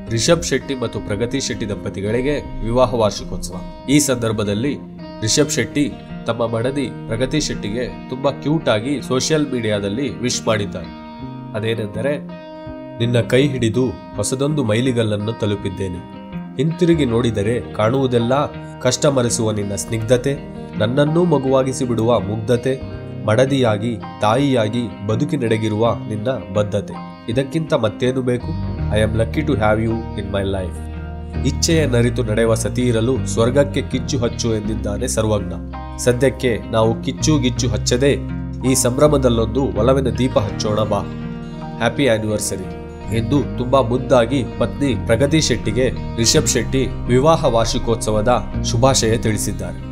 ರಿಷಬ್ ಶೆಟ್ಟಿ ಮತ್ತು ಪ್ರಗತಿ ಶೆಟ್ಟಿ ದಂಪತಿಗಳಿಗೆ ವಿವಾಹ ವಾರ್ಷಿಕೋತ್ಸವ ಈ ಸಂದರ್ಭದಲ್ಲಿ ರಿಷಬ್ ಶೆಟ್ಟಿ ತಮ್ಮ ಮಡದಿ ಪ್ರಗತಿ ಶೆಟ್ಟಿಗೆ ತುಂಬಾ ಕ್ಯೂಟ್ ಆಗಿ ಸೋಷಿಯಲ್ ಮೀಡಿಯಾದಲ್ಲಿ ವಿಶ್ ಮಾಡಿದ್ದಾರೆ ಅದೇನೆಂದರೆ ನಿನ್ನ ಕೈ ಹಿಡಿದು ಹೊಸದೊಂದು ಮೈಲಿಗಲ್ಲನ್ನು ತಲುಪಿದ್ದೇನೆ ಹಿಂತಿರುಗಿ ನೋಡಿದರೆ ಕಾಣುವುದೆಲ್ಲ ಕಷ್ಟ ಮರೆಸುವ ನಿನ್ನ ಸ್ನಿಗ್ಧತೆ ನನ್ನನ್ನೂ ಮಗುವಾಗಿಸಿ ಬಿಡುವ ಮುಗ್ಧತೆ ಮಡದಿಯಾಗಿ ತಾಯಿಯಾಗಿ ಬದುಕಿನೆಡೆಗಿರುವ ನಿನ್ನ ಬದ್ಧತೆ ಇದಕ್ಕಿಂತ ಮತ್ತೇನು ಬೇಕು I am lucky to have you in my life ಇಚ್ಛೆಯ ನರಿತು ನಡೆಯುವ ಸತಿ ಇರಲು ಸ್ವರ್ಗಕ್ಕೆ ಕಿಚ್ಚು ಹಚ್ಚು ಎಂದಿದ್ದಾನೆ ಸರ್ವಜ್ಞ ಸದ್ಯಕ್ಕೆ ನಾವು ಕಿಚ್ಚು ಗಿಚ್ಚು ಹಚ್ಚದೆ ಈ ಸಂಭ್ರಮದಲ್ಲೊಂದು ಒಲವಿನ ದೀಪ ಹಚ್ಚೋಣ ಬಾ ಹ್ಯಾಪಿ ಆನಿವರ್ಸರಿ ಎಂದು ತುಂಬಾ ಮುದ್ದಾಗಿ ಪತ್ನಿ ಪ್ರಗತಿ ಶೆಟ್ಟಿಗೆ ರಿಷಬ್ ಶೆಟ್ಟಿ ವಿವಾಹ ವಾರ್ಷಿಕೋತ್ಸವದ ಶುಭಾಶಯ ತಿಳಿಸಿದ್ದಾರೆ